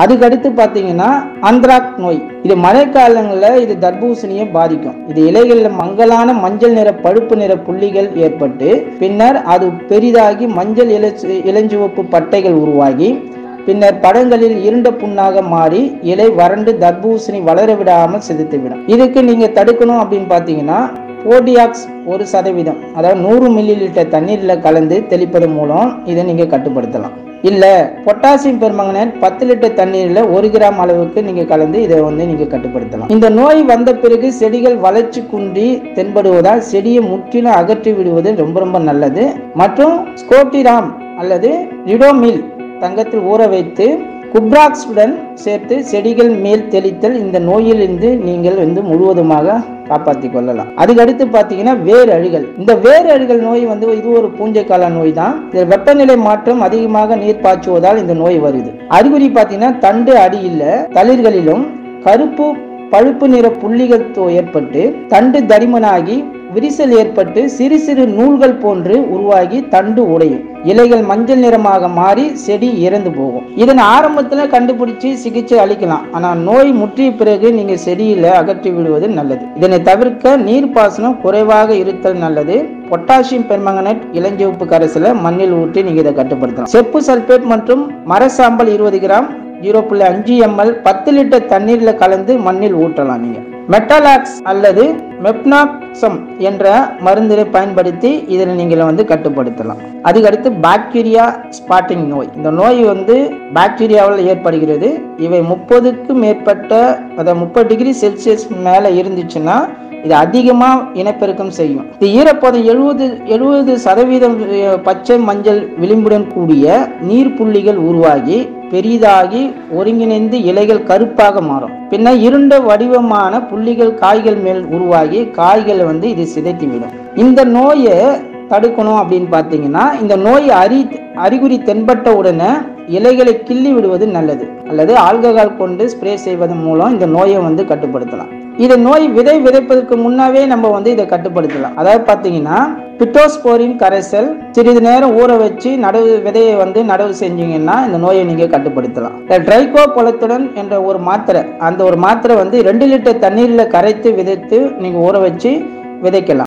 அதுக்கடுத்து பார்த்தீங்கன்னா அந்த்ராக் நோய் இது மழைக்காலங்களில் இது தர்பூசணியை பாதிக்கும் இது இலைகளில் மங்கலான மஞ்சள் நிற பழுப்பு நிற புள்ளிகள் ஏற்பட்டு பின்னர் அது பெரிதாகி மஞ்சள் இளச்சி இளஞ்சிவப்பு பட்டைகள் உருவாகி பின்னர் படங்களில் இருண்ட புண்ணாக மாறி இலை வறண்டு தர்பூசணி வளர விடாமல் சிதைத்துவிடும் இதுக்கு நீங்க தடுக்கணும் அப்படின்னு பார்த்தீங்கன்னா போடியாக்ஸ் ஒரு சதவீதம் அதாவது நூறு மில்லி லிட்டர் தண்ணீரில் கலந்து தெளிப்பதன் மூலம் இதை நீங்க கட்டுப்படுத்தலாம் இல்ல பொட்டாசியம் பெர்மங்கனேட் பத்து லிட்டர் தண்ணீரில் ஒரு கிராம் அளவுக்கு நீங்க கலந்து இதை வந்து நீங்க கட்டுப்படுத்தலாம் இந்த நோய் வந்த பிறகு செடிகள் வளர்ச்சி குன்றி தென்படுவதால் செடியை முற்றிலும் அகற்றி விடுவது ரொம்ப ரொம்ப நல்லது மற்றும் ஸ்கோட்டிராம் அல்லது ரிடோமில் தங்கத்தில் ஊற வைத்து குப்ராக்ஸுடன் சேர்த்து செடிகள் மேல் தெளித்தல் இந்த நோயிலிருந்து நீங்கள் வந்து முழுவதுமாக காப்பாற்றி கொள்ளலாம் அதுக்கடுத்து பார்த்தீங்கன்னா வேர் அழுகல் இந்த வேர் அழுகல் நோய் வந்து இது ஒரு பூஞ்சைக்கால நோய் தான் இந்த வெப்பநிலை மாற்றம் அதிகமாக நீர் பாய்ச்சுவதால் இந்த நோய் வருது அறிகுறி பார்த்தீங்கன்னா தண்டு அடியில் தளிர்களிலும் கருப்பு பழுப்பு நிற புள்ளிகள் தோ- ஏற்பட்டு தண்டு தடிமனாகி விரிசல் ஏற்பட்டு சிறு சிறு நூல்கள் போன்று உருவாகி தண்டு உடையும் இலைகள் மஞ்சள் நிறமாக மாறி செடி இறந்து போகும் இதன் ஆரம்பத்துல கண்டுபிடிச்சு சிகிச்சை அளிக்கலாம் ஆனா நோய் முற்றிய பிறகு நீங்க செடியில அகற்றி விடுவது நல்லது இதனை தவிர்க்க நீர்ப்பாசனம் குறைவாக இருத்தல் நல்லது பொட்டாசியம் பெர்மங்கனேட் இளஞ்சிவப்பு கரைசலை மண்ணில் ஊற்றி நீங்க இதை கட்டுப்படுத்தலாம் செப்பு சல்பேட் மற்றும் மரசாம்பல் இருபது கிராம் ஜீரோ புள்ளி அஞ்சு எம்எல் பத்து லிட்டர் தண்ணீரில் கலந்து மண்ணில் ஊற்றலாம் நீங்க மெட்டலாக்ஸ் அல்லது மெப்னாக்சம் என்ற மருந்தினை பயன்படுத்தி இதில் நீங்கள் வந்து கட்டுப்படுத்தலாம் அதுக்கடுத்து பாக்டீரியா ஸ்பாட்டிங் நோய் இந்த நோய் வந்து பாக்டீரியாவால் ஏற்படுகிறது இவை முப்பதுக்கு மேற்பட்ட அதாவது முப்பது டிகிரி செல்சியஸ் மேலே இருந்துச்சுன்னா இது அதிகமாக இனப்பெருக்கம் செய்யும் இது ஈரப்பதம் எழுபது எழுபது சதவீதம் அஹ், பச்சை மஞ்சள் விளிம்புடன் கூடிய நீர் புள்ளிகள் உருவாகி பெரிதாகி ஒருங்கிணைந்து இலைகள் கருப்பாக மாறும் பின்னர் இருண்ட வடிவமான புள்ளிகள் காய்கள் மேல் உருவாகி காய்களை வந்து இது சிதைத்துவிடும் இந்த நோயை தடுக்கணும் அப்படின்னு பார்த்தீங்கன்னா இந்த நோய் அறி அறிகுறி தென்பட்ட உடனே இலைகளை கிள்ளி விடுவது நல்லது அல்லது ஆல்கஹால் கொண்டு ஸ்ப்ரே செய்வதன் மூலம் இந்த நோயை வந்து கட்டுப்படுத்தலாம் இது நோய் விதை விதைப்பதற்கு முன்னாவே நம்ம வந்து இதை கட்டுப்படுத்தலாம் அதாவது பார்த்தீங்கன்னா பிட்டோஸ்போரின் கரைசல் சிறிது நேரம் ஊற வச்சு நடவு விதையை வந்து நடவு செஞ்சீங்கன்னா இந்த நோயை நீங்க கட்டுப்படுத்தலாம் ட்ரைகோ பொலத்துடன் என்ற ஒரு மாத்திரை அந்த ஒரு மாத்திரை வந்து ரெண்டு லிட்டர் தண்ணீரில் கரைத்து விதைத்து நீங்க ஊற வச்சு விதைக்கலாம்